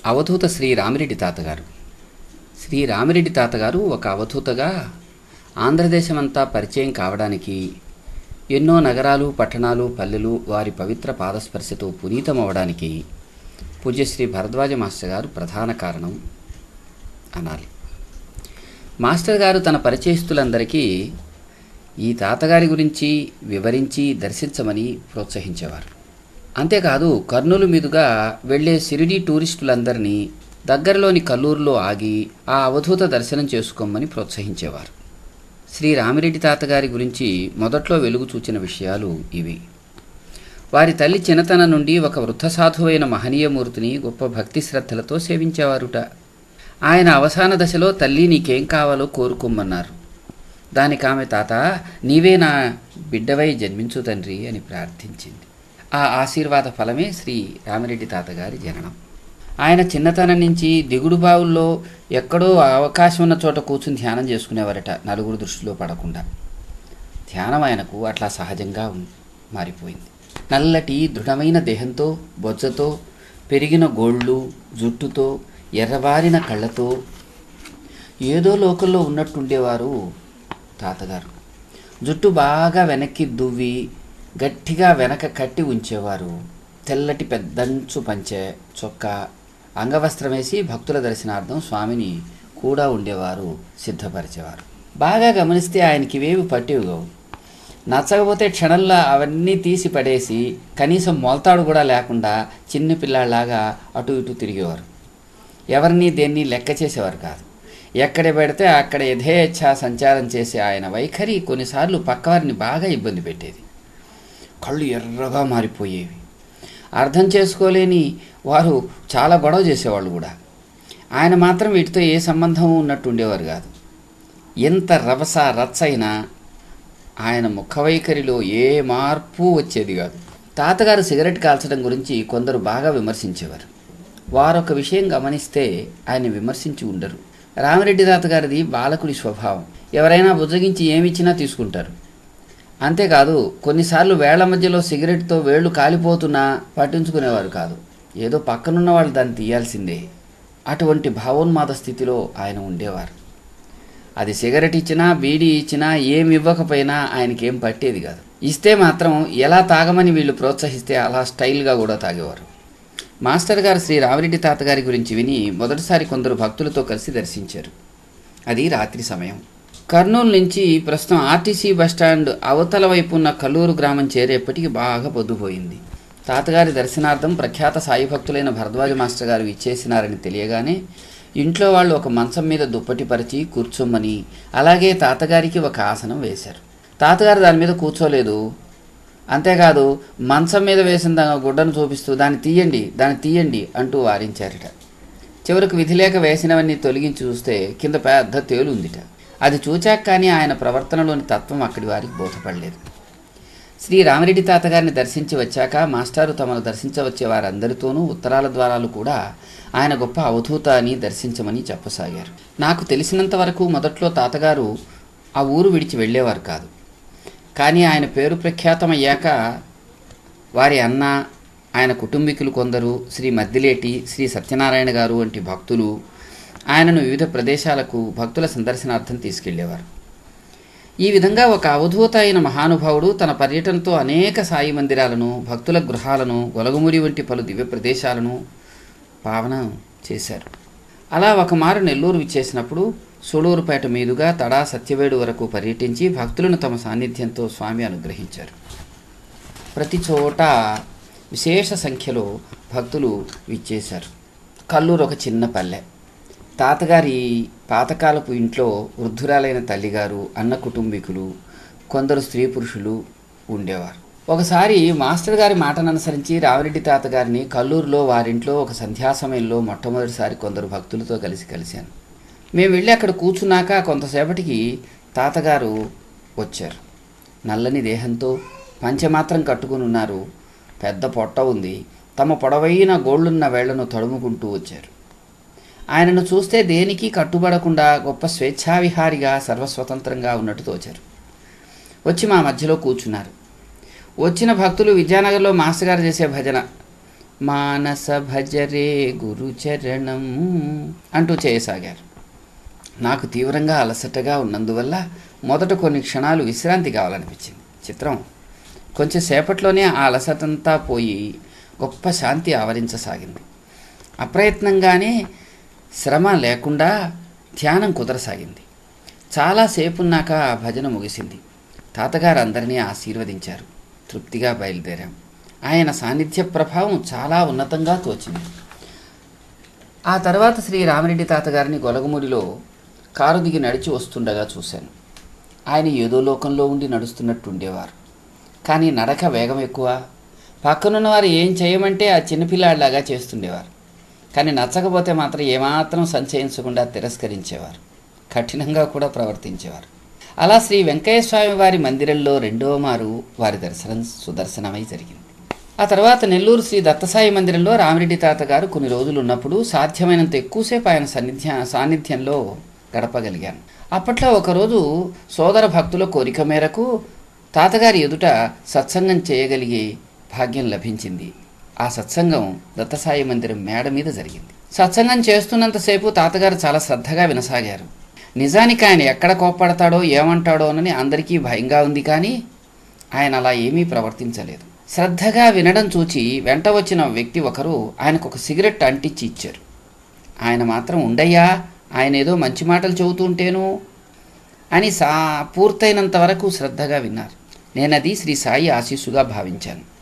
అవధూత శ్రీ రామిరెడ్డి తాతగారు శ్రీ రామిరెడ్డి తాతగారు ఒక అవధూతగా ఆంధ్రదేశమంతా పరిచయం కావడానికి ఎన్నో నగరాలు పట్టణాలు పల్లెలు వారి పవిత్ర పాదస్పర్శతో పునీతమవడానికి పూజ్యశ్రీ భరద్వాజ మాస్టర్ గారు ప్రధాన కారణం అనాలి మాస్టర్ గారు తన పరిచయస్తులందరికీ ఈ తాతగారి గురించి వివరించి దర్శించమని ప్రోత్సహించేవారు అంతేకాదు కర్నూలు మీదుగా వెళ్ళే సిరిడి టూరిస్టులందరినీ దగ్గరలోని కల్లూరులో ఆగి ఆ అవధూత దర్శనం చేసుకోమని ప్రోత్సహించేవారు శ్రీ రామిరెడ్డి తాతగారి గురించి మొదట్లో వెలుగు చూచిన విషయాలు ఇవి వారి తల్లి చిన్నతనం నుండి ఒక వృద్ధ సాధువైన మహనీయమూర్తిని గొప్ప భక్తి శ్రద్ధలతో సేవించేవారుట ఆయన అవసాన దశలో తల్లి నీకేం కావాలో కోరుకోమన్నారు దానికి ఆమె తాత నీవే నా బిడ్డవై జన్మించు తండ్రి అని ప్రార్థించింది ఆ ఆశీర్వాద ఫలమే శ్రీ రామిరెడ్డి తాతగారి జననం ఆయన చిన్నతనం నుంచి దిగుడు బావుల్లో ఎక్కడో అవకాశం ఉన్న చోట కూర్చుని ధ్యానం చేసుకునేవారట నలుగురు దృష్టిలో పడకుండా ధ్యానం ఆయనకు అట్లా సహజంగా ఉం- మారిపోయింది నల్లటి దృఢమైన దేహంతో బొజ్జతో పెరిగిన గోళ్ళు జుట్టుతో ఎర్రబారిన కళ్ళతో ఏదో లోకల్లో ఉన్నట్టుండేవారు తాతగారు జుట్టు బాగా వెనక్కి దువ్వి గట్టిగా వెనక కట్టి ఉంచేవారు తెల్లటి పెద్దంచు పంచె చొక్కా అంగవస్త్రం వేసి భక్తుల దర్శనార్థం స్వామిని కూడా ఉండేవారు సిద్ధపరిచేవారు బాగా గమనిస్తే ఆయనకి ఇవేవి పట్టేవి కావు నచ్చకపోతే క్షణంలో అవన్నీ తీసి పడేసి కనీసం మొలతాడు కూడా లేకుండా చిన్న పిల్లాడిలాగా అటు ఇటు తిరిగేవారు ఎవరిని దేన్ని లెక్క చేసేవారు కాదు ఎక్కడ పెడితే అక్కడ యథేచ్ఛా సంచారం చేసే ఆయన వైఖరి కొన్నిసార్లు పక్కవారిని బాగా ఇబ్బంది పెట్టేది కళ్ళు ఎర్రగా మారిపోయేవి అర్థం చేసుకోలేని వారు చాలా గొడవ చేసేవాళ్ళు కూడా ఆయన మాత్రం వీటితో ఏ సంబంధం ఉన్నట్టు ఉండేవారు కాదు ఎంత రభస రచ్చైనా ఆయన ముఖ వైఖరిలో ఏ మార్పు వచ్చేది కాదు తాతగారు సిగరెట్ కాల్చడం గురించి కొందరు బాగా విమర్శించేవారు వారొక విషయం గమనిస్తే ఆయన విమర్శించి ఉండరు రామిరెడ్డి తాతగారిది బాలకుడి స్వభావం ఎవరైనా బుజ్జగించి ఏమిచ్చినా తీసుకుంటారు అంతేకాదు కొన్నిసార్లు వేళ్ల మధ్యలో సిగరెట్తో వేళ్ళు కాలిపోతున్నా పట్టించుకునేవారు కాదు ఏదో పక్కనున్న వాళ్ళు దాన్ని తీయాల్సిందే అటువంటి భావోన్మాద స్థితిలో ఆయన ఉండేవారు అది సిగరెట్ ఇచ్చినా బీడీ ఇచ్చినా ఏమి ఇవ్వకపోయినా ఆయనకేం పట్టేది కాదు ఇస్తే మాత్రం ఎలా తాగమని వీళ్ళు ప్రోత్సహిస్తే అలా స్టైల్గా కూడా తాగేవారు మాస్టర్ గారు శ్రీ రామిరెడ్డి తాతగారి గురించి విని మొదటిసారి కొందరు భక్తులతో కలిసి దర్శించారు అది రాత్రి సమయం కర్నూలు నుంచి ప్రస్తుతం ఆర్టీసీ బస్టాండ్ అవతల వైపు ఉన్న కల్లూరు గ్రామం చేరేప్పటికి బాగా పొద్దుపోయింది తాతగారి దర్శనార్థం ప్రఖ్యాత సాయి భక్తులైన భరద్వాజ మాస్టర్ గారు ఇచ్చేసినారని తెలియగానే ఇంట్లో వాళ్ళు ఒక మంచం మీద దుప్పటి పరిచి కూర్చోమని అలాగే తాతగారికి ఒక ఆసనం వేశారు తాతగారు దాని మీద కూర్చోలేదు అంతేకాదు మంచం మీద వేసిన దా- గుడ్డను చూపిస్తూ దాన్ని తీయండి దాన్ని తీయండి అంటూ వారించారట చివరకు విధి లేక వేసినవన్నీ తొలగించి చూస్తే కింద పెద్ద తేలు ఉందిట అది చూచాక కానీ ఆయన ప్రవర్తనలోని తత్వం అక్కడి వారికి బోధపడలేదు శ్రీ రామిరెడ్డి తాతగారిని దర్శించి వచ్చాక మాస్టారు తమను దర్శించవచ్చే వారందరితోనూ ఉత్తరాల ద్వారాలు కూడా ఆయన గొప్ప అవధూత అని దర్శించమని చెప్పసాగారు నాకు తెలిసినంత వరకు మొదట్లో తాతగారు ఆ ఊరు విడిచి వెళ్ళేవారు కాదు కానీ ఆయన పేరు ప్రఖ్యాతమయ్యాక వారి అన్న ఆయన కుటుంబీకులు కొందరు శ్రీ మద్దిలేటి శ్రీ సత్యనారాయణ గారు వంటి భక్తులు ఆయనను వివిధ ప్రదేశాలకు భక్తుల సందర్శనార్థం తీసుకెళ్లేవారు ఈ విధంగా ఒక అవధూత అయిన మహానుభావుడు తన పర్యటనతో అనేక సాయి మందిరాలను భక్తుల గృహాలను గొలగముడి వంటి పలు దివ్య ప్రదేశాలను పావన చేశారు అలా ఒకమారు నెల్లూరు విచ్చేసినప్పుడు సూళూరుపేట మీదుగా తడా సత్యవేడు వరకు పర్యటించి భక్తులను తమ సాన్నిధ్యంతో స్వామి అనుగ్రహించారు ప్రతి చోట విశేష సంఖ్యలో భక్తులు విచ్చేశారు కల్లూరు ఒక చిన్న పల్లె తాతగారి పాతకాలపు ఇంట్లో వృద్ధురాలైన తల్లిగారు అన్న కుటుంబీకులు కొందరు స్త్రీ పురుషులు ఉండేవారు ఒకసారి మాస్టర్ గారి మాటను అనుసరించి రామిరెడ్డి తాతగారిని కల్లూరులో వారింట్లో ఒక సంధ్యా సమయంలో మొట్టమొదటిసారి కొందరు భక్తులతో కలిసి కలిశాను మేము వెళ్ళి అక్కడ కూర్చున్నాక కొంతసేపటికి తాతగారు వచ్చారు నల్లని దేహంతో పంచమాత్రం కట్టుకుని ఉన్నారు పెద్ద పొట్ట ఉంది తమ పొడవైన గోళ్ళున్న వేళ్లను తడుముకుంటూ వచ్చారు ఆయనను చూస్తే దేనికి కట్టుబడకుండా గొప్ప స్వేచ్ఛావిహారిగా సర్వస్వతంత్రంగా ఉన్నట్టు తోచారు వచ్చి మా మధ్యలో కూర్చున్నారు వచ్చిన భక్తులు విద్యానగర్లో మాస్టర్ గారు చేసే భజన మానస భజరే గురుచరణం అంటూ చేయసాగారు నాకు తీవ్రంగా అలసటగా ఉన్నందువల్ల మొదట కొన్ని క్షణాలు విశ్రాంతి కావాలనిపించింది చిత్రం కొంచెం సేపట్లోనే ఆ అలసటంతా పోయి గొప్ప శాంతి ఆవరించసాగింది అప్రయత్నంగానే శ్రమ లేకుండా ధ్యానం కుదరసాగింది చాలాసేపున్నాక ఆ భజన ముగిసింది తాతగారు అందరినీ ఆశీర్వదించారు తృప్తిగా బయలుదేరాం ఆయన సాన్నిధ్య ప్రభావం చాలా ఉన్నతంగా తోచింది ఆ తర్వాత శ్రీ రామరెడ్డి తాతగారిని గొలగముడిలో కారు దిగి నడిచి వస్తుండగా చూశాను ఆయన ఏదో లోకంలో ఉండి నడుస్తున్నట్టు ఉండేవారు కానీ నడక వేగం ఎక్కువ పక్కనున్న వారు ఏం చేయమంటే ఆ చిన్నపిల్లాడిలాగా చేస్తుండేవారు కానీ నచ్చకపోతే మాత్రం ఏమాత్రం సంచయించకుండా తిరస్కరించేవారు కఠినంగా కూడా ప్రవర్తించేవారు అలా శ్రీ వెంకయ్య స్వామి వారి మందిరంలో రెండవ మారు వారి దర్శనం సుదర్శనమై జరిగింది ఆ తర్వాత నెల్లూరు శ్రీ దత్తసాయి మందిరంలో రామిరెడ్డి తాత గారు కొన్ని రోజులు ఉన్నప్పుడు సాధ్యమైనంత ఎక్కువసేపు ఆయన సన్నిధ్య సాన్నిధ్యంలో గడపగలిగాను అప్పట్లో ఒకరోజు సోదర భక్తుల కోరిక మేరకు తాతగారి ఎదుట సత్సంగం చేయగలిగే భాగ్యం లభించింది ఆ సత్సంగం దత్తసాయి మందిరం మేడ మీద జరిగింది సత్సంగం చేస్తున్నంతసేపు తాతగారు చాలా శ్రద్ధగా వినసాగారు నిజానికి ఆయన ఎక్కడ కోప్పడతాడో ఏమంటాడోనని అందరికీ భయంగా ఉంది కానీ ఆయన అలా ఏమీ ప్రవర్తించలేదు శ్రద్ధగా వినడం చూచి వెంట వచ్చిన వ్యక్తి ఒకరు ఆయనకు ఒక సిగరెట్ అంటించి ఇచ్చారు ఆయన మాత్రం ఉండయ్యా ఆయన ఏదో మంచి మాటలు చెబుతుంటేను అని సా పూర్తయినంత వరకు శ్రద్ధగా విన్నారు నేనది శ్రీ సాయి ఆశీస్సుగా భావించాను